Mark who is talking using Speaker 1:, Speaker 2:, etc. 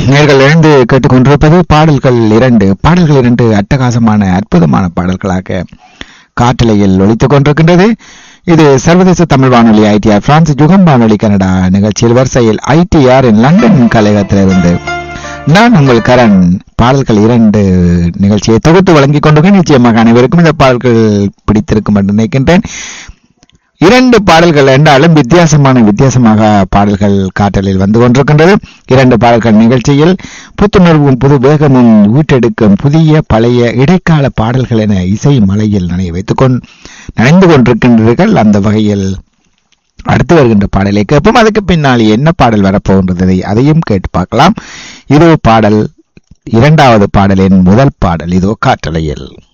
Speaker 1: நேர்கள் இணைந்து கேட்டுக்கொண்டிருப்பது பாடல்கள் இரண்டு பாடல்கள் இரண்டு அட்டகாசமான அற்புதமான பாடல்களாக காட்டலையில் ஒலித்துக் கொண்டிருக்கின்றது இது சர்வதேச தமிழ் வானொலி ஐடிஆர் பிரான்ஸ் யுகம் வானொலி கனடா நிகழ்ச்சியில் வரிசையில் ஐடிஆர் இன் லண்டன் கலையகத்திலிருந்து நான் உங்கள் கரண் பாடல்கள் இரண்டு நிகழ்ச்சியை தொகுத்து வழங்கிக் கொண்டு நிச்சயமாக அனைவருக்கும் இந்த பாடல்கள் பிடித்திருக்கும் என்று நினைக்கின்றேன் இரண்டு பாடல்கள் என்றாலும் வித்தியாசமான வித்தியாசமாக பாடல்கள் காற்றலில் வந்து கொண்டிருக்கின்றது இரண்டு பாடல்கள் நிகழ்ச்சியில் புத்துணர்வும் புது வேகமும் வீட்டெடுக்கும் புதிய பழைய இடைக்கால பாடல்கள் என இசை மலையில் நனைய வைத்துக் கொண்டு நனைந்து கொண்டிருக்கின்றீர்கள் அந்த வகையில் அடுத்து வருகின்ற பாடலை கேட்போம் அதுக்கு பின்னால் என்ன பாடல் வரப்போகின்றது அதையும் கேட்டு பார்க்கலாம் இதோ பாடல் இரண்டாவது பாடலின் முதல் பாடல் இதோ காற்றலையில்